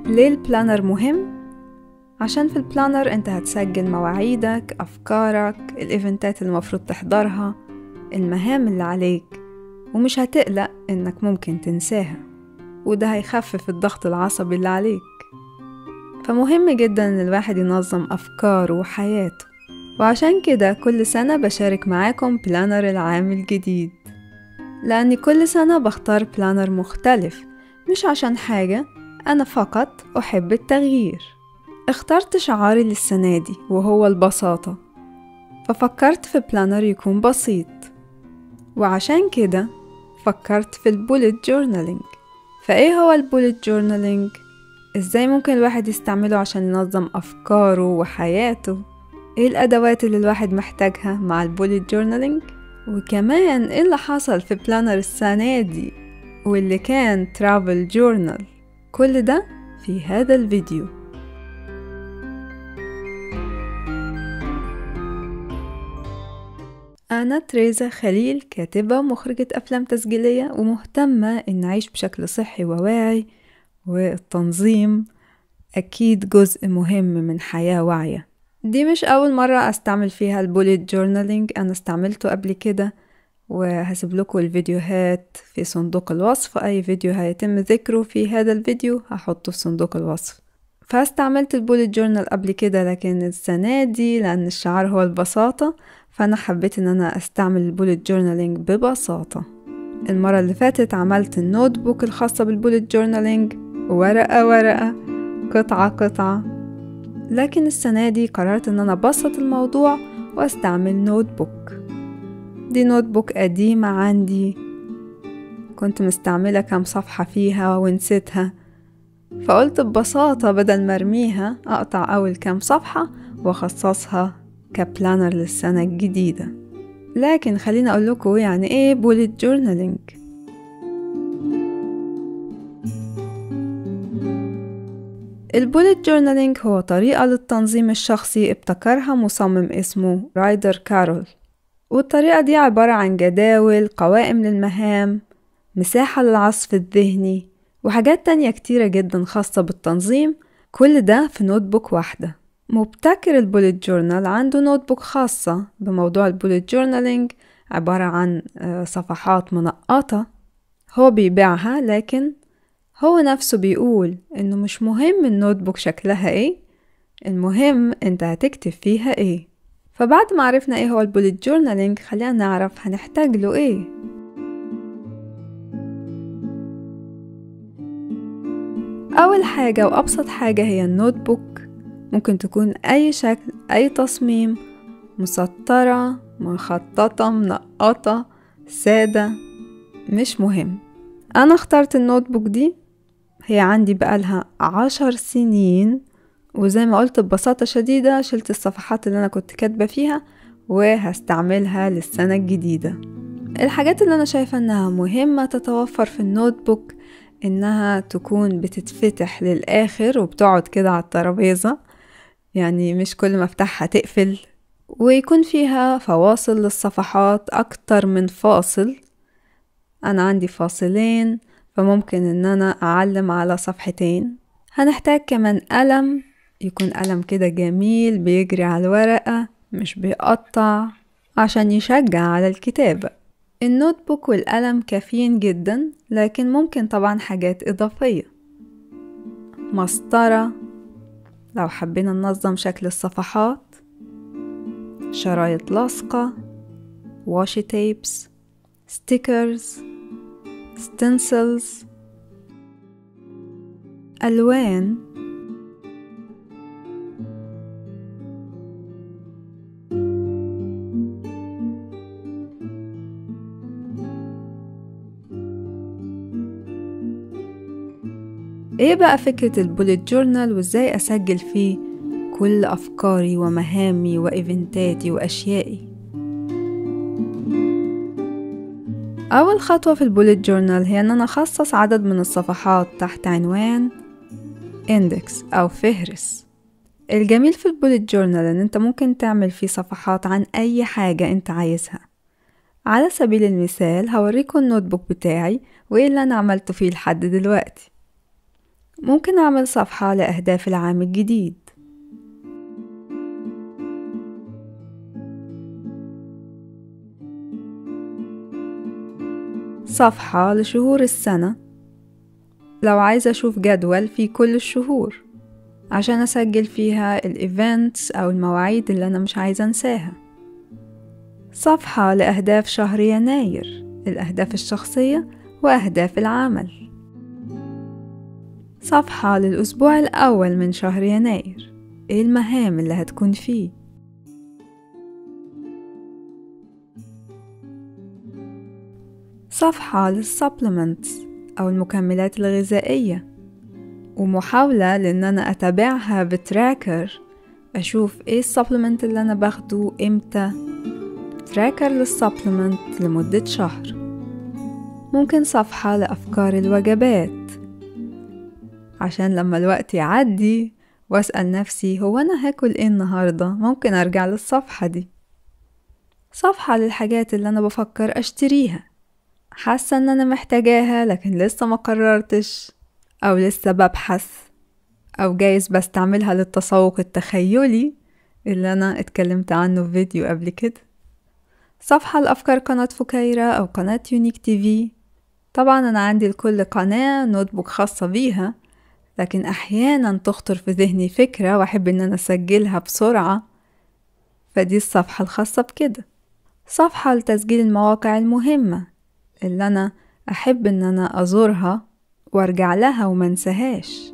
ليه البلانر مهم؟ عشان في البلانر انت هتسجل مواعيدك أفكارك الإيفنتات اللي المفروض تحضرها المهام اللي عليك ومش هتقلق انك ممكن تنساها وده هيخفف الضغط العصبي اللي عليك فمهم جدا ان الواحد ينظم أفكاره وحياته وعشان كده كل سنة بشارك معاكم بلانر العام الجديد لأني كل سنة بختار بلانر مختلف مش عشان حاجة أنا فقط أحب التغيير اخترت شعاري للسنة دي وهو البساطة ففكرت في بلانر يكون بسيط وعشان كده فكرت في البوليت جورنالينج فايه هو البوليت جورنالينج ازاي ممكن الواحد يستعمله عشان ينظم افكاره وحياته ايه الادوات اللي الواحد محتاجها مع البوليت جورنالينج وكمان ايه اللي حصل في بلانر السنة دي واللي كان ترافل جورنال كل ده في هذا الفيديو أنا تريزا خليل كاتبة ومخرجة أفلام تسجيلية ومهتمة إن أعيش بشكل صحي وواعي والتنظيم أكيد جزء مهم من حياة واعية دي مش أول مرة أستعمل فيها البوليت جورنالينج أنا استعملته قبل كده وهسيب لكم الفيديوهات في صندوق الوصف أي فيديو هيتم ذكره في هذا الفيديو هحطه في صندوق الوصف فاستعملت البوليت جورنال قبل كده لكن السنة دي لأن الشعار هو البساطة فأنا حبيت إن أنا أستعمل البوليت جورنالينج ببساطة المرة اللي فاتت عملت النوت بوك الخاصة بالبوليت جورنالينج ورقة ورقة قطعة قطعة لكن السنة دي قررت إن أنا أبسط الموضوع وأستعمل نوت بوك دي نوت بوك قديمة عندي كنت مستعملة كام صفحة فيها ونسيتها فقلت ببساطة بدل ما ارميها أقطع أول كام صفحة وأخصصها كبلانر للسنة الجديدة لكن خليني أقول لكم يعني إيه بوليت جورنالينج البوليت جورنالينج هو طريقة للتنظيم الشخصي ابتكرها مصمم اسمه رايدر كارول والطريقة دي عبارة عن جداول قوائم للمهام مساحة للعصف الذهني وحاجات تانية كتيرة جدا خاصة بالتنظيم كل ده في نوت بوك واحدة مبتكر البوليت جورنال عنده نوت بوك خاصة بموضوع البوليت جورنالينج عبارة عن صفحات منقطة هو بيبيعها لكن هو نفسه بيقول انه مش مهم النوت بوك شكلها ايه المهم انت هتكتب فيها ايه فبعد ما عرفنا ايه هو البوليت جورنالينج خلينا نعرف هنحتاج له ايه أول حاجة وأبسط حاجة هي النوت بوك ممكن تكون أي شكل أي تصميم مسطرة مخططة منقطة سادة مش مهم أنا اخترت النوت بوك دي هي عندي بقالها عشر سنين وزي ما قلت ببساطة شديدة شلت الصفحات اللي أنا كنت كاتبة فيها وهستعملها للسنة الجديدة الحاجات اللي أنا شايفة إنها مهمة تتوفر في النوت بوك إنها تكون بتتفتح للآخر وبتقعد كده على الترابيزة يعني مش كل ما افتحها تقفل ويكون فيها فواصل للصفحات أكتر من فاصل أنا عندي فاصلين فممكن إن أنا أعلم على صفحتين هنحتاج كمان قلم يكون قلم كده جميل بيجري على الورقة مش بيقطع عشان يشجع على الكتابة النوت بوك والقلم كافيين جدا لكن ممكن طبعا حاجات إضافية مسطرة لو حبينا ننظم شكل الصفحات شرايط لاصقة واشي تيبس ستيكرز ستنسلز ألوان ايه بقى فكرة البوليت جورنال وازاي اسجل فيه كل افكاري ومهامي وايفنتاتي واشيائي اول خطوة في البوليت جورنال هي ان انا اخصص عدد من الصفحات تحت عنوان اندكس او فهرس الجميل في البوليت جورنال ان انت ممكن تعمل فيه صفحات عن اي حاجة انت عايزها على سبيل المثال هوريكم النوت بوك بتاعي وايه اللي انا عملته فيه لحد دلوقتي ممكن أعمل صفحة لأهداف العام الجديد صفحة لشهور السنة لو عايزة أشوف جدول في كل الشهور عشان أسجل فيها الإيفنتس أو المواعيد اللي أنا مش عايزة أنساها صفحة لأهداف شهر يناير الأهداف الشخصية وأهداف العمل صفحة للأسبوع الأول من شهر يناير إيه المهام اللي هتكون فيه صفحة للسبلمنتس أو المكملات الغذائية ومحاولة لأن أنا أتابعها بتراكر أشوف إيه السبلمنت اللي أنا باخده إمتى تراكر للسبلمنت لمدة شهر ممكن صفحة لأفكار الوجبات عشان لما الوقت يعدي وأسأل نفسي هو أنا هاكل إيه النهاردة ممكن أرجع للصفحة دي صفحة للحاجات اللي أنا بفكر أشتريها حاسة إن أنا محتاجاها لكن لسه ما قررتش أو لسه ببحث أو جايز بستعملها للتسوق التخيلي اللي أنا اتكلمت عنه في فيديو قبل كده صفحة لأفكار قناة فكيرة أو قناة يونيك تي في طبعا أنا عندي لكل قناة نوت بوك خاصة بيها لكن أحيانا تخطر في ذهني فكرة وأحب إن أنا أسجلها بسرعة فدي الصفحة الخاصة بكده صفحة لتسجيل المواقع المهمة اللي أنا أحب إن أنا أزورها وأرجع لها ومنساهاش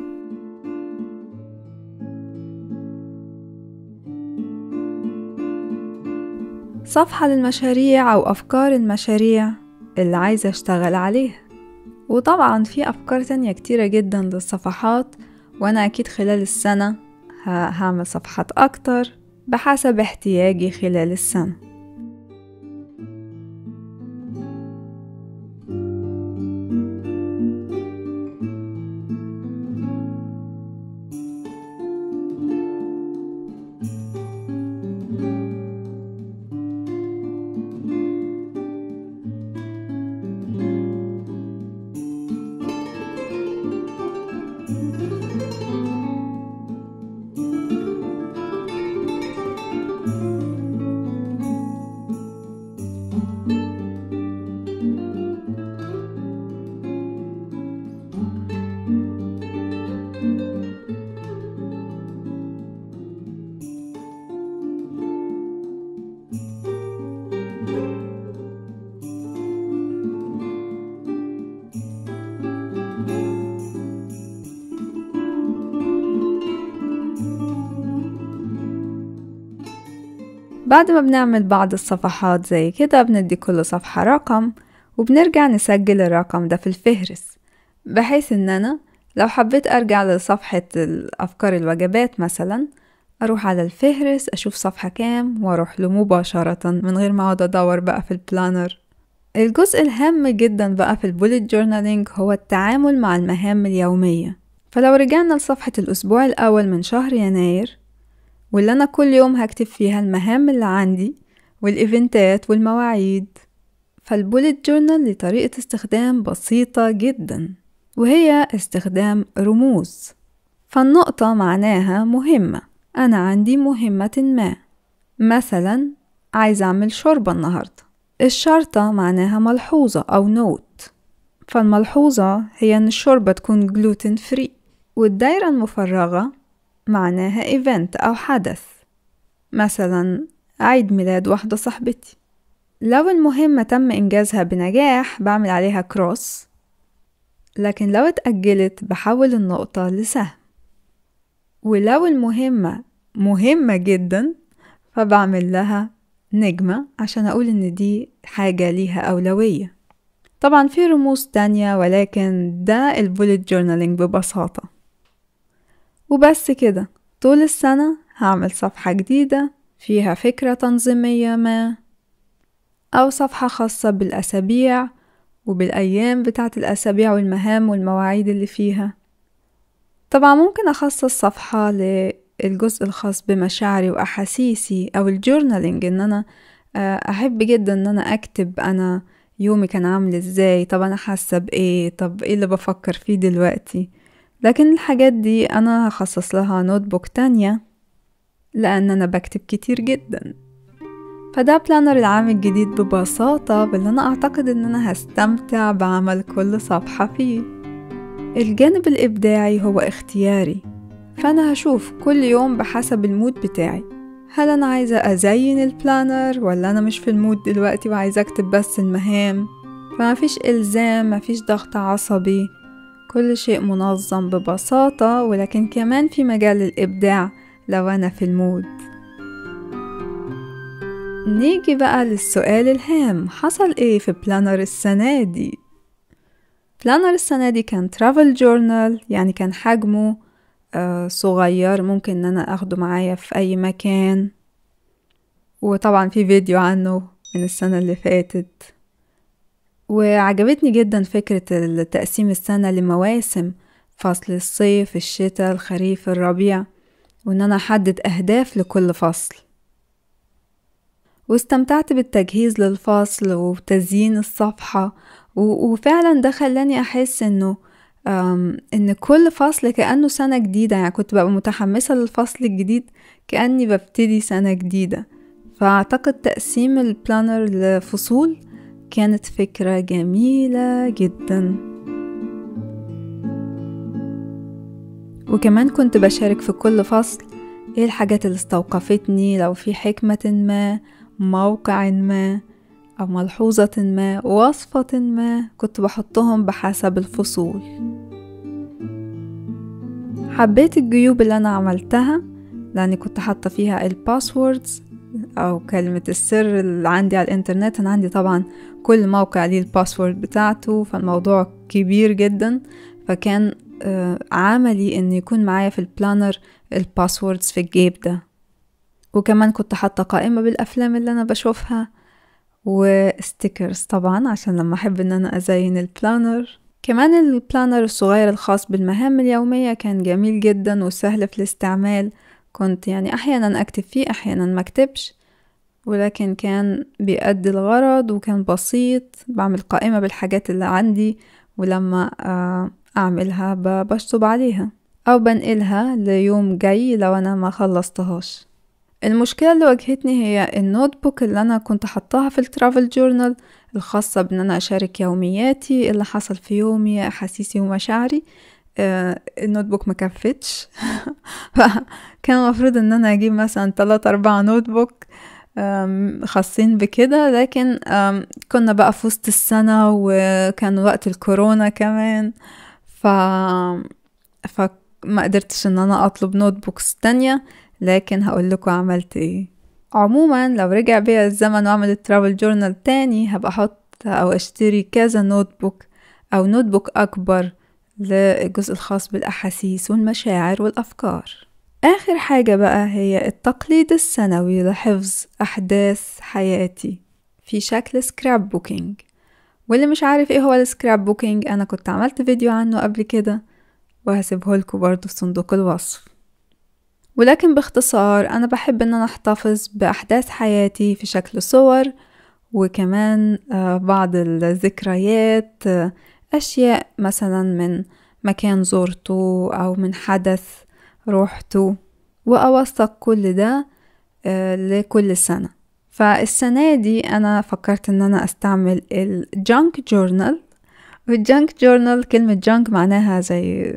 صفحة للمشاريع أو أفكار المشاريع اللي عايزة أشتغل عليها وطبعا في أفكار تانية كتيرة جدا للصفحات وأنا أكيد خلال السنة هعمل صفحات أكتر بحسب احتياجي خلال السنة بعد ما بنعمل بعض الصفحات زي كده بندي كل صفحة رقم وبنرجع نسجل الرقم ده في الفهرس بحيث ان انا لو حبيت ارجع لصفحة الافكار الوجبات مثلا اروح على الفهرس اشوف صفحة كام واروح له مباشرة من غير ما اقعد ادور بقى في البلانر الجزء الهام جدا بقى في البوليت جورنالينج هو التعامل مع المهام اليومية فلو رجعنا لصفحة الأسبوع الأول من شهر يناير واللي أنا كل يوم هكتب فيها المهام اللي عندي والإيفنتات والمواعيد فالبوليت جورنال لطريقة استخدام بسيطة جدا وهي استخدام رموز فالنقطة معناها مهمة أنا عندي مهمة ما مثلا عايز أعمل شوربة النهاردة الشرطة معناها ملحوظة أو نوت فالملحوظة هي أن الشوربة تكون جلوتين فري والدايرة المفرغة معناها إيفنت أو حدث مثلا عيد ميلاد واحدة صاحبتي لو المهمة تم إنجازها بنجاح بعمل عليها كروس لكن لو اتأجلت بحول النقطة لسهم ولو المهمة مهمة جدا فبعمل لها نجمة عشان أقول إن دي حاجة ليها أولوية طبعا في رموز تانية ولكن ده البوليت جورنالينج ببساطة وبس كده طول السنة هعمل صفحة جديدة فيها فكرة تنظيمية ما أو صفحة خاصة بالأسابيع وبالأيام بتاعة الأسابيع والمهام والمواعيد اللي فيها طبعا ممكن أخصص صفحة للجزء الخاص بمشاعري وأحاسيسي أو الجورنالينج إن أنا أحب جدا إن أنا أكتب أنا يومي كان عامل إزاي طب أنا حاسة بإيه طب إيه اللي بفكر فيه دلوقتي لكن الحاجات دي أنا هخصص لها نوت بوك تانية لأن أنا بكتب كتير جدا فده بلانر العام الجديد ببساطة باللي أنا أعتقد إن أنا هستمتع بعمل كل صفحة فيه الجانب الإبداعي هو اختياري فأنا هشوف كل يوم بحسب المود بتاعي هل أنا عايزة أزين البلانر ولا أنا مش في المود دلوقتي وعايزة أكتب بس المهام فما فيش إلزام ما فيش ضغط عصبي كل شيء منظم ببساطة ولكن كمان في مجال للإبداع لو أنا في المود نيجي بقى للسؤال الهام حصل ايه في بلانر السنة دي؟ بلانر السنة دي كان ترافل جورنال يعني كان حجمه آه صغير ممكن ان انا اخده معايا في اي مكان وطبعا في فيديو عنه من السنة اللي فاتت وعجبتني جدا فكرة تقسيم السنة لمواسم فصل الصيف الشتاء الخريف الربيع وان انا احدد اهداف لكل فصل واستمتعت بالتجهيز للفصل وتزيين الصفحة وفعلا ده خلاني أحس إنه إن كل فصل كأنه سنة جديدة يعني كنت ببقى متحمسة للفصل الجديد كأني ببتدي سنة جديدة فأعتقد تقسيم البلانر لفصول كانت فكرة جميلة جدا وكمان كنت بشارك في كل فصل ايه الحاجات اللي استوقفتني لو في حكمة ما موقع ما أو ملحوظة ما وصفة ما كنت بحطهم بحسب الفصول حبيت الجيوب اللي أنا عملتها لأني كنت حاطة فيها الباسوردز أو كلمة السر اللي عندي على الإنترنت أنا عندي طبعا كل موقع ليه الباسورد بتاعته فالموضوع كبير جدا فكان عملي إن يكون معايا في البلانر الباسوردز في الجيب ده وكمان كنت حاطة قائمة بالأفلام اللي أنا بشوفها وستيكرز طبعا عشان لما أحب إن أنا أزين البلانر كمان البلانر الصغير الخاص بالمهام اليومية كان جميل جدا وسهل في الاستعمال كنت يعني أحيانا أكتب فيه أحيانا ما أكتبش ولكن كان بيأدي الغرض وكان بسيط بعمل قائمة بالحاجات اللي عندي ولما أعملها بشطب عليها أو بنقلها ليوم جاي لو أنا ما خلصتهاش المشكلة اللي واجهتني هي النوت بوك اللي أنا كنت حطاها في الترافل جورنال الخاصة بأن أنا أشارك يومياتي اللي حصل في يومي أحاسيسي ومشاعري آه النوت بوك مكفتش فكان المفروض أن أنا أجيب مثلا تلاتة أربعة نوت بوك خاصين بكده لكن كنا بقى في وسط السنة وكان وقت الكورونا كمان ف فما قدرتش ان انا اطلب نوت بوكس تانية لكن هقول لكم عملت ايه عموما لو رجع بيا الزمن واعمل الترافل جورنال تاني هبقى احط او اشتري كذا نوت بوك او نوت بوك اكبر للجزء الخاص بالاحاسيس والمشاعر والافكار اخر حاجة بقى هي التقليد السنوي لحفظ احداث حياتي في شكل سكراب بوكينج واللي مش عارف ايه هو السكراب بوكينج انا كنت عملت فيديو عنه قبل كده وهسيبه لكم برضه في صندوق الوصف ولكن باختصار أنا بحب إن أنا أحتفظ بأحداث حياتي في شكل صور وكمان بعض الذكريات أشياء مثلا من مكان زرته أو من حدث روحته وأوثق كل ده لكل سنة فالسنة دي أنا فكرت إن أنا أستعمل الجانك جورنال والجانك جورنال كلمة جانك معناها زي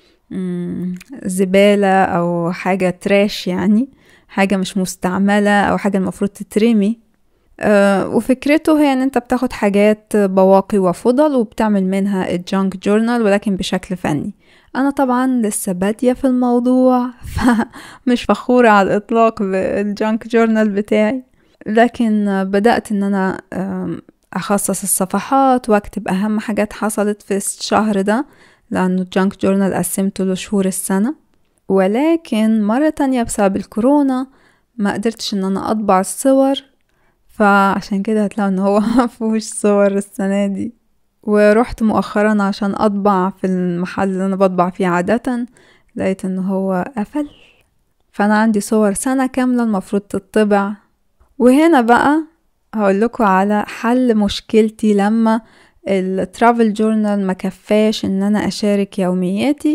زبالة أو حاجة تراش يعني حاجة مش مستعملة أو حاجة المفروض تترمي أه وفكرته هي ان انت بتاخد حاجات بواقي وفضل وبتعمل منها الجانك جورنال ولكن بشكل فني انا طبعا لسه بادية في الموضوع فمش فخورة على الاطلاق بالجانك جورنال بتاعي لكن بدأت ان انا اخصص الصفحات واكتب اهم حاجات حصلت في الشهر ده لأنه الجانك جورنال قسمته لشهور السنة ولكن مرة تانية بسبب الكورونا ما قدرتش ان انا اطبع الصور فعشان كده هتلاقوا ان هو مفهوش صور السنة دي ورحت مؤخرا عشان اطبع في المحل اللي انا بطبع فيه عادة لقيت ان هو قفل فانا عندي صور سنة كاملة المفروض تطبع وهنا بقى هقول لكم على حل مشكلتي لما الترافل جورنال ما كفاش ان انا اشارك يومياتي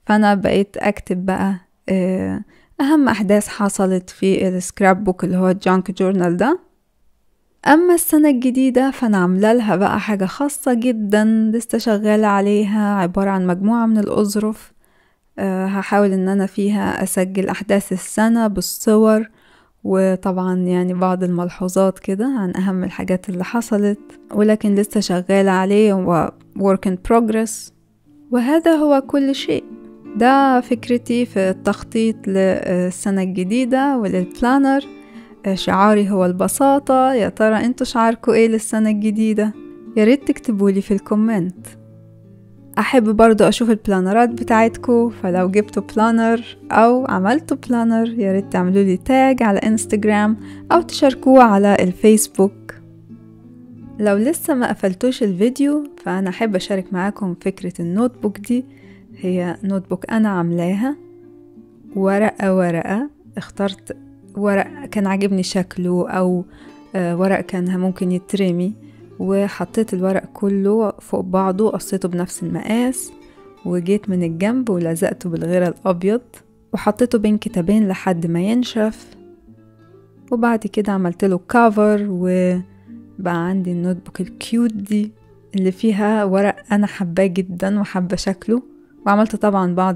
فأنا بقيت أكتب بقى آه، أهم أحداث حصلت في السكراب بوك اللي هو الجانك جورنال ده أما السنة الجديدة فأنا عاملة لها بقى حاجة خاصة جدا لسه شغالة عليها عبارة عن مجموعة من الأظرف أه هحاول إن أنا فيها أسجل أحداث السنة بالصور وطبعا يعني بعض الملحوظات كده عن أهم الحاجات اللي حصلت ولكن لسه شغالة عليه و work in progress وهذا هو كل شيء ده فكرتي في التخطيط للسنة الجديدة وللبلانر شعاري هو البساطة يا ترى انتوا شعاركوا ايه للسنة الجديدة ياريت تكتبولي في الكومنت أحب برضو أشوف البلانرات بتاعتكو فلو جبتوا بلانر أو عملتوا بلانر ياريت تعملوا لي تاج على انستجرام أو تشاركوه على الفيسبوك لو لسه ما قفلتوش الفيديو فأنا أحب أشارك معاكم فكرة النوت بوك دي هي نوت بوك أنا عاملاها ورقة ورقة اخترت ورق كان عاجبني شكله أو ورق كان ممكن يترمي وحطيت الورق كله فوق بعضه قصيته بنفس المقاس وجيت من الجنب ولزقته بالغيرة الأبيض وحطيته بين كتابين لحد ما ينشف وبعد كده عملت له كافر وبقى عندي النوت بوك الكيوت دي اللي فيها ورق أنا حباه جدا وحابة شكله وعملت طبعا بعض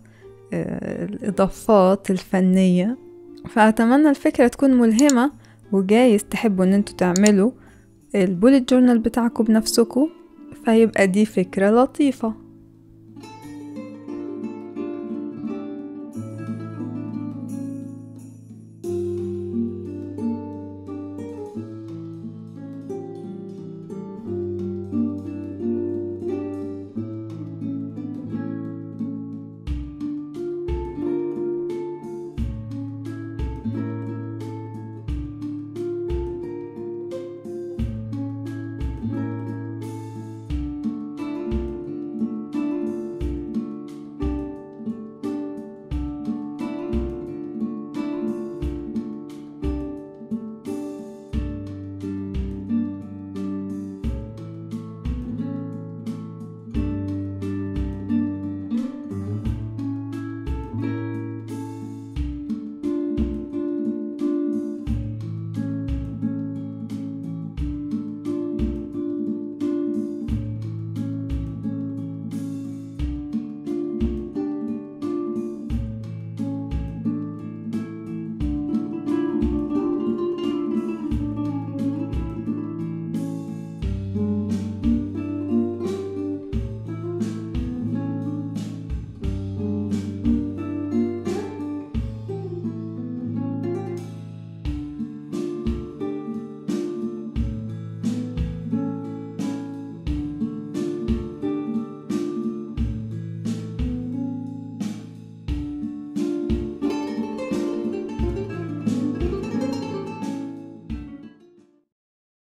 الإضافات الفنية فأتمنى الفكرة تكون ملهمة وجايز تحبوا ان انتوا تعملوا البوليت جورنال بتاعكم بنفسكم فيبقى دي فكرة لطيفة